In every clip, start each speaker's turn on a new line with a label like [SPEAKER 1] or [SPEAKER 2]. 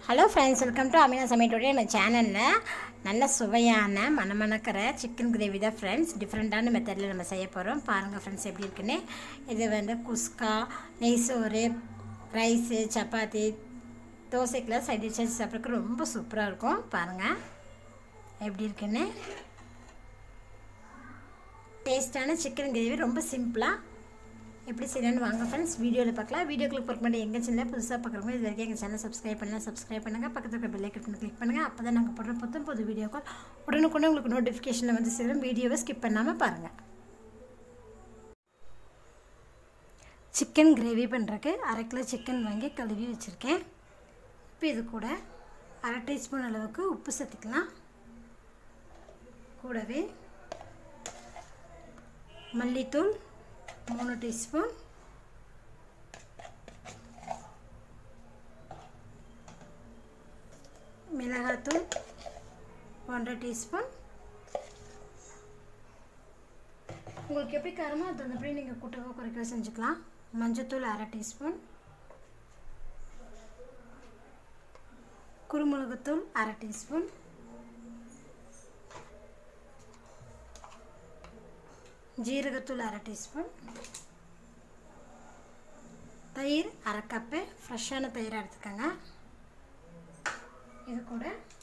[SPEAKER 1] hello friends welcome to Ameena சமையலுடைய நம்ம சேனலில் நல்ல சுவையான மணமணக்கிற சிக்கன் கிரேவி தான் ஃப்ரெண்ட்ஸ் டிஃப்ரெண்ட்டான மெத்தடில் நம்ம செய்ய போகிறோம் பாருங்கள் ஃப்ரெண்ட்ஸ் எப்படி இருக்குன்னு இது வந்து குஸ்கா நெய் சோறு ரைஸு சப்பாத்தி தோசைக்கெலாம் சைட் டிஷ் வச்சு சாப்பிட்றதுக்கு ரொம்ப சூப்பராக இருக்கும் பாருங்கள் எப்படி இருக்குன்னு டேஸ்டான சிக்கன் கிரேவி ரொம்ப சிம்பிளாக எப்படி செய்யணும்னு வாங்க ஃப்ரெண்ட்ஸ் வீடியோவில் பார்க்கலாம் வீடியோக்குள்ள பார்க்க மாட்டேன் எங்கள் சேனலில் புதுசாக பார்க்குறவங்க இது வரைக்கும் எங்கள் சேனல் சப்ஸ்கிரைப் பண்ணலாம் சப்ஸ்கிரைப் பண்ணுங்கள் பக்கத்தில் இருக்க பெல் ஐக்கன் கிளிக் பண்ணுங்கள் அப்போ தான் நாங்கள் போடுற புத்தம் புது வீடியோக்கள் உடனுக்குடனே உங்களுக்கு நோட்டிஃபிகேஷனில் வந்து சேரும் வீடியோவை ஸ்கிப் பண்ணாமல் பாருங்கள் சிக்கன் கிரேவி பண்ணுறக்கு அரை கிலோ சிக்கன் வாங்கி கழுவி வச்சுருக்கேன் இப்போ இது கூட அரை டீஸ்பூன் அளவுக்கு உப்பு சேர்த்துக்கலாம் கூடவே மல்லித்தூள் மூணு டீஸ்பூன் மிளகாத்தூள் ஒன்றரை டீஸ்பூன் உங்களுக்கு எப்படி காரமோ அது தகுந்தபடி நீங்கள் கூட்டவோ குறைக்கவோ செஞ்சுக்கலாம் மஞ்சத்தூள் அரை டீஸ்பூன் குருமிளகுத்தூள் அரை டீஸ்பூன் ஜீரகத்தூள் அரை டீஸ்பூன் தயிர் அரை கப்பு ஃப்ரெஷ்ஷான தயிர் எடுத்துக்கோங்க இது கூட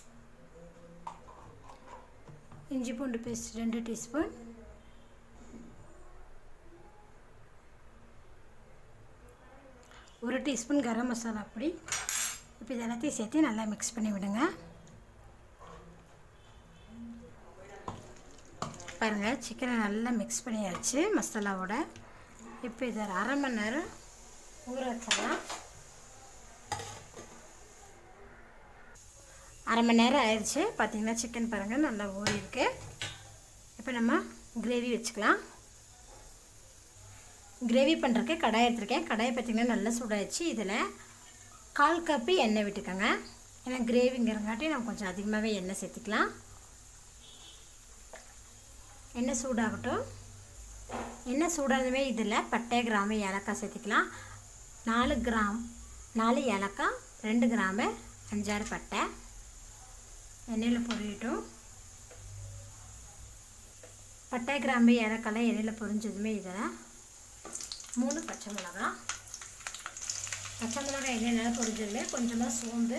[SPEAKER 1] இஞ்சி பூண்டு பேஸ்ட் ரெண்டு டீஸ்பூன் ஒரு டீஸ்பூன் கரம் மசாலா பொடி இப்போ இது எல்லாத்தையும் சேர்த்து நல்லா மிக்ஸ் பண்ணி விடுங்க பாருங்கள் சிக்கனை நல்லா மிக்ஸ் பண்ணியாச்சு மசாலாவோட இப்போ இதை அரை மணி நேரம் ஊற வச்சிடலாம் அரை மணி நேரம் ஆயிடுச்சு பார்த்திங்கன்னா சிக்கன் பாருங்கள் நல்லா ஊறி இருக்கு இப்போ நம்ம கிரேவி வச்சுக்கலாம் கிரேவி பண்ணுறதுக்கு கடாய் எடுத்துருக்கேன் கடாயை பார்த்திங்கன்னா நல்லா சூடாயிடுச்சு இதில் கால் கப்பு எண்ணெய் விட்டுக்கோங்க ஏன்னா கிரேவிங்கிறங்காட்டி நம்ம கொஞ்சம் அதிகமாகவே எண்ணெய் சேர்த்துக்கலாம் எண்ணெய் சூடாகட்டும் எண்ணெய் சூடானதுமே இதில் பட்டை கிராமு ஏலக்காய் சேர்த்துக்கலாம் நாலு கிராம் நாலு ஏலக்காய் ரெண்டு கிராமு அஞ்சாறு பட்டை எண்ணெயில் பொரியட்டும் பட்டை கிராம்பு ஏலக்காய்லாம் எண்ணெயில் பொரிஞ்சதுமே இதில் மூணு பச்சை மிளகா பச்சை மிளகாய் எண்ணெய் நல்லா பொரிஞ்சதுமே கொஞ்சமாக சோம்பு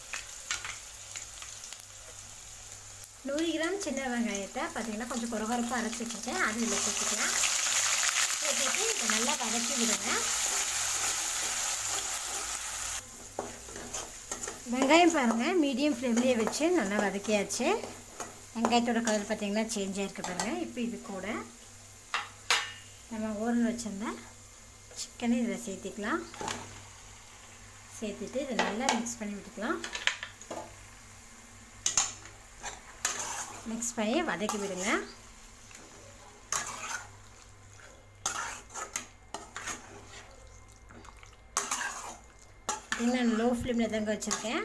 [SPEAKER 1] நூறு கிராம் சின்ன வெங்காயத்தை பார்த்தீங்கன்னா கொஞ்சம் குறகுறப்பாக அரைச்சி வச்சுருக்கேன் அது இதில் சேர்த்துக்கலாம் சேர்த்துட்டு இதை நல்லா வதக்கி விடுங்க வெங்காயம் பாருங்கள் மீடியம் ஃப்ளேம்லேயே வச்சு நல்லா வதக்கியாச்சு வெங்காயத்தோட கலர் பார்த்திங்கன்னா சேஞ்ச் ஆகிருக்கு பாருங்கள் இப்போ இது கூட நம்ம ஊரில் வச்சுருந்த சிக்கனை இதில் சேர்த்திக்கலாம் சேர்த்துட்டு இதை நல்லா மிக்ஸ் பண்ணி விட்டுக்கலாம் மிக்ஸ் பண்ணி வதக்கி விடுங்க நான் லோ ஃப்ளேமில் தாங்க வச்சுருக்கேன்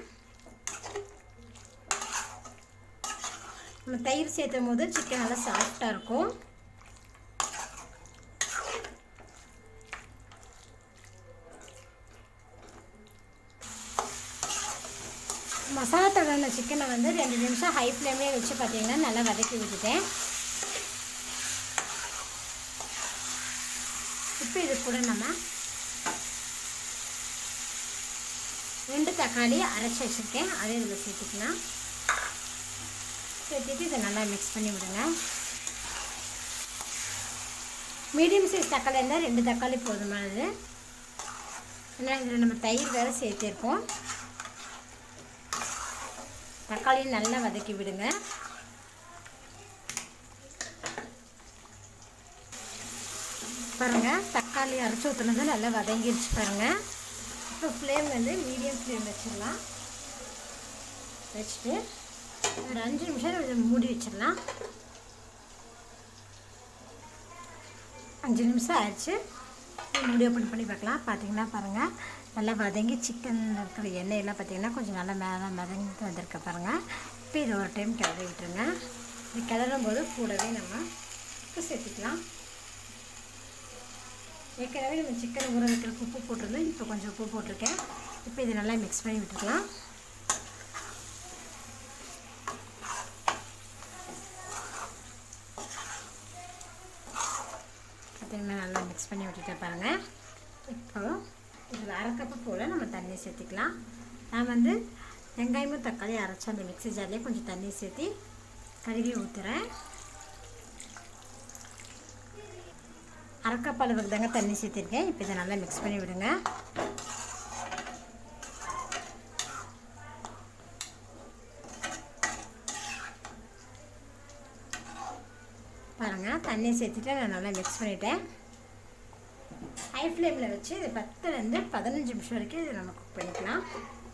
[SPEAKER 1] நம்ம தயிர் சேர்த்தும் போது சிக்கன் நல்லா சாஃப்டாக இருக்கும் மசாலா தடவின சிக்கனை வந்து ரெண்டு நிமிஷம் ஹை ஃப்ளேம்லேயே வச்சு பார்த்தீங்கன்னா நல்லா வதக்கி விட்டுட்டேன் இப்போ இது கூட நம்ம ரெண்டு தக்காளி அரைச்சி வச்சுருக்கேன் அதே இதில் சேர்த்துக்கலாம் சேர்த்துட்டு இதை நல்லா மிக்ஸ் பண்ணி விடுங்க மீடியம் சைஸ் தக்காளி இருந்தால் ரெண்டு தக்காளி போதுமானது ஏன்னா இதில் நம்ம தயிர் வேறு சேர்த்திருக்கோம் தக்காளியை நல்லா வதக்கி விடுங்க பாருங்கள் தக்காளி அரைச்சி ஊற்றுனது நல்லா வதங்கிடுச்சு பாருங்கள் இப்போ ஃப்ளேம் வந்து மீடியம் ஃப்ளேம் வச்சிடலாம் வச்சுட்டு ஒரு அஞ்சு நிமிஷம் இதை மூடி வச்சிடலாம் அஞ்சு நிமிஷம் ஆயிடுச்சு மூடி ஓப்பன் பண்ணி பார்க்கலாம் பார்த்தீங்கன்னா பாருங்கள் நல்லா வதங்கி சிக்கனில் இருக்கிற எண்ணெயெல்லாம் பார்த்திங்கன்னா கொஞ்சம் நல்லா மேலே வதங்கிட்டு வந்திருக்க பாருங்கள் இப்போ இதை ஒரு டைம் கிளறி விட்டுருங்க இது கிளறும் போது கூடவே நம்ம உப்பு சேர்த்துக்கலாம் ஏற்கனவே நம்ம சிக்கன் ஊற வைக்கிறதுக்கு உப்பு போட்டிருந்தோம் இப்போ கொஞ்சம் உப்பு போட்டிருக்கேன் இப்போ இதை நல்லா மிக்ஸ் பண்ணி விட்டுக்கலாம் பார்த்தீங்கன்னா நல்லா மிக்ஸ் பண்ணி விட்டுட்டு பாருங்கள் இப்போ இதில் அரை கப்பு போல் நம்ம தண்ணி சேர்த்துக்கலாம் நான் வந்து வெங்காயமும் தக்காளி அரைச்சி அந்த மிக்ஸி ஜார்லேயே கொஞ்சம் தண்ணி சேர்த்து கழுவி ஊற்றுறேன் அரை கப் அளவுக்கு தாங்க தண்ணி சேர்த்துருக்கேன் இப்போ இதை நல்லா மிக்ஸ் பண்ணி விடுங்க பாருங்கள் தண்ணி சேர்த்துட்டு நான் நல்லா மிக்ஸ் பண்ணிட்டேன் ஹை ஃப்ளேமில் வச்சு இது பத்துலேருந்து பதினஞ்சு நிமிஷம் வரைக்கும் இதை நம்ம குக் பண்ணிக்கலாம்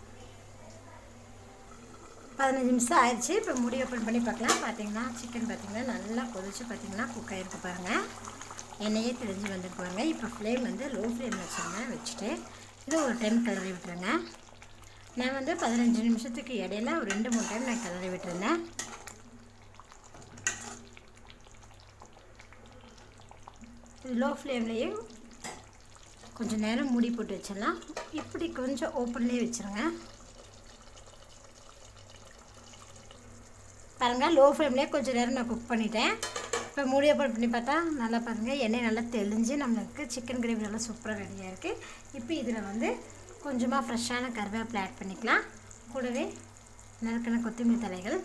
[SPEAKER 1] பதினஞ்சு நிமிஷம் ஆயிடுச்சு இப்போ முடி ஓப்பன் பண்ணி பார்க்கலாம் பார்த்தீங்கன்னா சிக்கன் பார்த்தீங்கன்னா நல்லா கொதிச்சு பார்த்தீங்கன்னா குக் ஆகிருக்கு பாருங்கள் எண்ணெயே தெரிஞ்சு வந்துட்டு பாருங்க இப்போ ஃப்ளேம் வந்து லோ ஃப்ளேமில் வச்சுருங்க வச்சுட்டு இது ஒரு டைம் கிளறி விட்டுருங்க நான் வந்து பதினஞ்சு நிமிஷத்துக்கு இடையில ஒரு ரெண்டு மூணு டைம் நான் கிளறி விட்டுருந்தேன் லோ ஃப்ளேம்லேயும் கொஞ்சம் நேரம் மூடி போட்டு வச்சிடலாம் இப்படி கொஞ்சம் ஓப்பன்லேயே வச்சுருங்க பாருங்கள் லோ ஃப்ளேம்லேயே கொஞ்சம் நேரம் நான் குக் பண்ணிட்டேன் இப்போ மூடி ஓப்பன் பண்ணி பார்த்தா நல்லா பாருங்கள் எண்ணெய் நல்லா தெளிஞ்சு நம்மளுக்கு சிக்கன் கிரேவி நல்லா சூப்பராக ரெடியாக இருக்குது இப்போ இதில் வந்து கொஞ்சமாக ஃப்ரெஷ்ஷான கருவேப்பிலை ஆட் பண்ணிக்கலாம் கூடவே நறுக்கின கொத்தமல்லி தலைகள்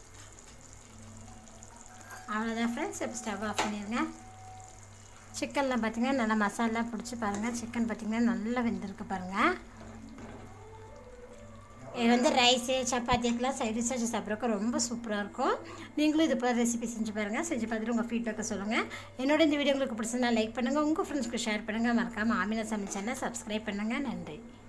[SPEAKER 1] அவ்வளோதான் ஃப்ரெண்ட்ஸ் இப்போ ஸ்டவ் ஆஃப் பண்ணிடுங்க சிக்கனில் பார்த்திங்கன்னா நல்லா மசாலா பிடிச்சி பாருங்கள் சிக்கன் பார்த்திங்கன்னா நல்லா வெந்திருக்கு பாருங்கள் இது வந்து ரைஸு சப்பாத்திக்கெலாம் சைட் டிஷ் வச்சு சாப்பிட்றக்கு ரொம்ப சூப்பராக இருக்கும் நீங்களும் இது போல் ரெசிபி செஞ்சு பாருங்கள் செஞ்சு பார்த்துட்டு உங்கள் ஃபீட்பேக்கை சொல்லுங்கள் என்னோட இந்த வீடியோ உங்களுக்கு பிடிச்சிருந்தா லைக் பண்ணுங்கள் உங்கள் ஃப்ரெண்ட்ஸ்க்கு ஷேர் பண்ணுங்கள் மறக்காமல் ஆமினா சமைச்சேன்னா சப்ஸ்கிரைப் பண்ணுங்கள் நன்றி